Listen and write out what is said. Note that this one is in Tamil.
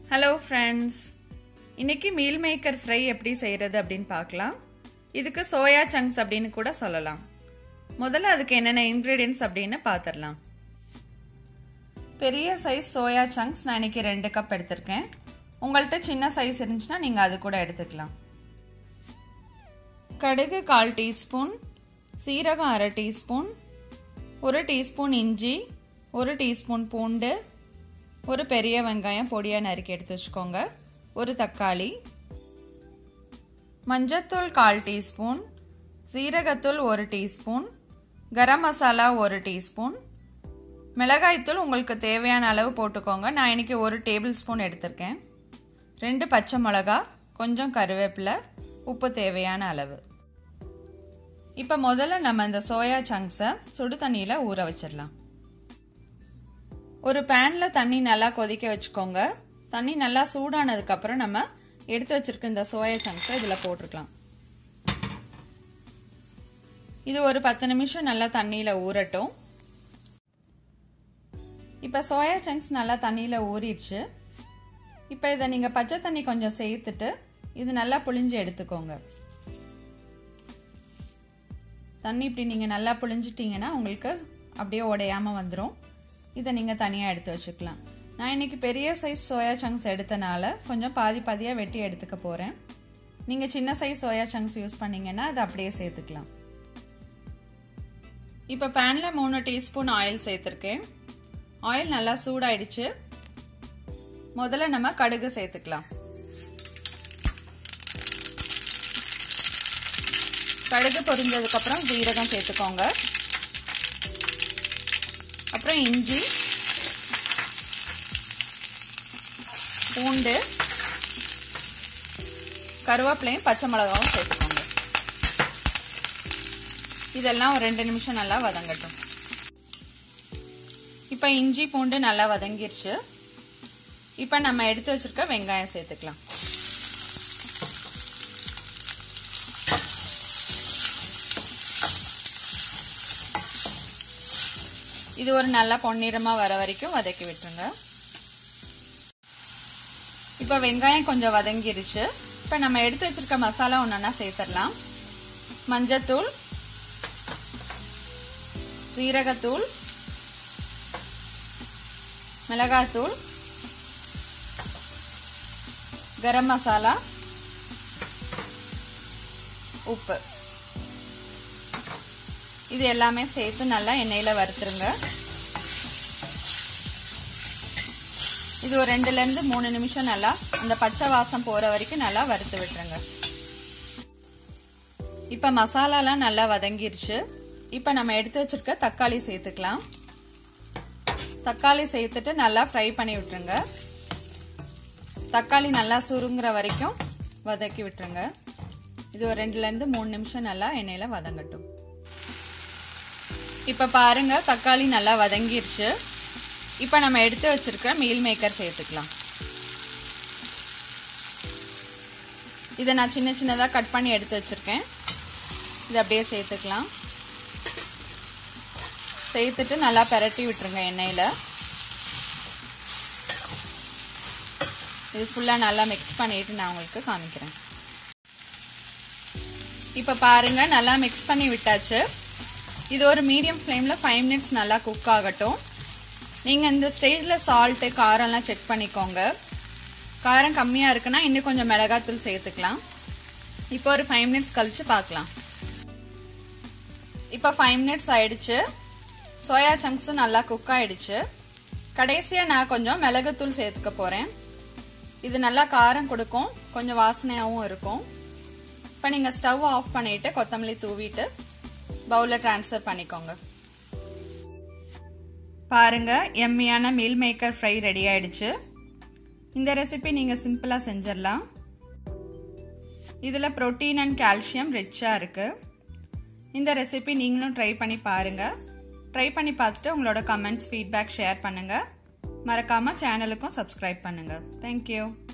ஹலோ ஃப்ரெண்ட்ஸ் இன்னைக்கு மீல் மேக்கர் ஃப்ரை எப்படி செய்யறது அப்படின்னு பார்க்கலாம் இதுக்கு சோயா சங்க்ஸ் அப்படின்னு கூட சொல்லலாம் முதல்ல அதுக்கு என்னென்ன இன்க்ரீடியன்ஸ் அப்படின்னு பார்த்துடலாம் பெரிய சைஸ் சோயா சங்க்ஸ் நான் இன்னைக்கு ரெண்டு கப் எடுத்திருக்கேன் உங்கள்கிட்ட சின்ன சைஸ் இருந்துச்சுன்னா நீங்கள் அது கூட எடுத்துக்கலாம் கடுகு கால் டீஸ்பூன் சீரகம் அரை டீஸ்பூன் ஒரு டீஸ்பூன் இஞ்சி ஒரு டீஸ்பூன் பூண்டு ஒரு பெரிய வெங்காயம் பொடியாக நறுக்கி எடுத்து வச்சுக்கோங்க ஒரு தக்காளி மஞ்சத்தூள் கால் டீஸ்பூன் சீரகத்தூள் ஒரு டீஸ்பூன் கரம் மசாலா ஒரு டீஸ்பூன் மிளகாய்த்தூள் உங்களுக்கு தேவையான அளவு போட்டுக்கோங்க நான் இன்னைக்கு ஒரு டேபிள் ஸ்பூன் எடுத்திருக்கேன் ரெண்டு பச்சை மிளகா கொஞ்சம் கருவேப்பிலை உப்பு தேவையான அளவு இப்போ முதல்ல நம்ம இந்த சோயா சங்க்ஸை சுடு தண்ணியில் ஊற வச்சிடலாம் ஒரு பேனில் தண்ணி நல்லா கொதிக்க வச்சுக்கோங்க தண்ணி நல்லா சூடானதுக்கப்புறம் நம்ம எடுத்து வச்சிருக்க இந்த சோயா சங்க்ஸை இதில் போட்டிருக்கலாம் இது ஒரு பத்து நிமிஷம் நல்லா தண்ணியில் ஊறட்டும் இப்போ சோயா சங்க்ஸ் நல்லா தண்ணியில் ஊறிடுச்சு இப்போ இதை நீங்கள் பச்சை தண்ணி கொஞ்சம் சேர்த்துட்டு இது நல்லா புளிஞ்சு எடுத்துக்கோங்க தண்ணி இப்படி நீங்கள் நல்லா புளிஞ்சிட்டிங்கன்னா உங்களுக்கு அப்படியே உடையாமல் வந்துடும் இதை நீங்கள் தனியாக எடுத்து வச்சுக்கலாம் நான் இன்னைக்கு பெரிய சைஸ் சோயா சங்க்ஸ் எடுத்தனால கொஞ்சம் பாதி பாதியாக வெட்டி எடுத்துக்க போகிறேன் நீங்கள் சின்ன சைஸ் சோயா சங்க்ஸ் யூஸ் பண்ணீங்கன்னா அதை அப்படியே சேர்த்துக்கலாம் இப்போ பேனில் மூணு டீஸ்பூன் ஆயில் சேர்த்துருக்கேன் ஆயில் நல்லா சூடாயிடுச்சு முதல்ல நம்ம கடுகு சேர்த்துக்கலாம் கடுகு பொரிஞ்சதுக்கு அப்புறம் ஜீரகம் சேர்த்துக்கோங்க அப்புறம் இஞ்சி பூண்டு கருவேப்பிலையும் பச்சை மிளகாவும் சேர்த்துக்கோங்க இதெல்லாம் ஒரு ரெண்டு நிமிஷம் நல்லா வதங்கட்டும் இப்போ இஞ்சி பூண்டு நல்லா வதங்கிருச்சு இப்போ நம்ம எடுத்து வச்சிருக்க வெங்காயம் சேர்த்துக்கலாம் இது ஒரு நல்லா பொன்னிறமா வர வரைக்கும் வதக்கி விட்டுருங்க இப்போ வெங்காயம் கொஞ்சம் வதங்கிருச்சு இப்போ நம்ம எடுத்து வச்சிருக்க மசாலா ஒன்றா சேர்த்துடலாம் மஞ்சத்தூள் சீரகத்தூள் மிளகாத்தூள் கரம் மசாலா உப்பு இது எல்லாமே சேர்த்து நல்லா எண்ணெயில் வறுத்துருங்க இது ஒரு ரெண்டுலேருந்து மூணு நிமிஷம் நல்லா அந்த பச்சை வாசம் போகிற வரைக்கும் நல்லா வறுத்து விட்டுருங்க இப்போ மசாலாலாம் நல்லா வதங்கிருச்சு இப்போ நம்ம எடுத்து வச்சிருக்க தக்காளி சேர்த்துக்கலாம் தக்காளி சேர்த்துட்டு நல்லா ஃப்ரை பண்ணி விட்டுருங்க தக்காளி நல்லா சுருங்குற வரைக்கும் வதக்கி விட்டுருங்க இது ஒரு ரெண்டுலேருந்து மூணு நிமிஷம் நல்லா எண்ணெயில் வதங்கட்டும் இப்போ பாருங்க தக்காளி நல்லா வதங்கிருச்சு இப்போ நம்ம எடுத்து வச்சிருக்க மீல் மேக்கர் சேர்த்துக்கலாம் இதை நான் சின்ன சின்னதாக கட் பண்ணி எடுத்து வச்சிருக்கேன் இதை அப்படியே சேர்த்துக்கலாம் சேர்த்துட்டு நல்லா பெரட்டி விட்டுருங்க எண்ணெயில் இது ஃபுல்லாக நல்லா மிக்ஸ் பண்ணிட்டு நான் உங்களுக்கு காமிக்கிறேன் இப்போ பாருங்க நல்லா மிக்ஸ் பண்ணி விட்டாச்சு இது ஒரு மீடியம் ஃப்ளேமில் ஃபைவ் மினிட்ஸ் நல்லா குக் ஆகட்டும் நீங்கள் இந்த ஸ்டேஜில் சால்ட்டு காரம்லாம் செக் பண்ணிக்கோங்க காரம் கம்மியாக இருக்குன்னா இன்னும் கொஞ்சம் மிளகாத்தூள் சேர்த்துக்கலாம் இப்போ ஒரு ஃபைவ் மினிட்ஸ் கழிச்சு பார்க்கலாம் இப்போ ஃபைவ் மினிட்ஸ் ஆயிடுச்சு சோயா சங்க்ஸும் நல்லா குக் ஆயிடுச்சு கடைசியாக நான் கொஞ்சம் மிளகுத்தூள் சேர்த்துக்க போகிறேன் இது நல்லா காரம் கொடுக்கும் கொஞ்சம் வாசனையாகவும் இருக்கும் இப்போ நீங்கள் ஸ்டவ் ஆஃப் பண்ணிட்டு கொத்தமல்லி தூவிட்டு பவுலில் ட்ரான்ஸ்ஃபர் பண்ணிக்கோங்க பாருங்க எம்மியான மீல் மேக்கர் ஃப்ரை ரெடி ஆயிடுச்சு இந்த ரெசிபி நீங்கள் சிம்பிளாக செஞ்சிடலாம் இதில் ப்ரோட்டீன் அண்ட் கால்சியம் ரிச்சாக இருக்குது இந்த ரெசிபி நீங்களும் ட்ரை பண்ணி பாருங்கள் ட்ரை பண்ணி பார்த்துட்டு உங்களோட கமெண்ட்ஸ் ஃபீட்பேக் ஷேர் பண்ணுங்கள் மறக்காமல் சேனலுக்கும் சப்ஸ்கிரைப் பண்ணுங்கள் தேங்க்யூ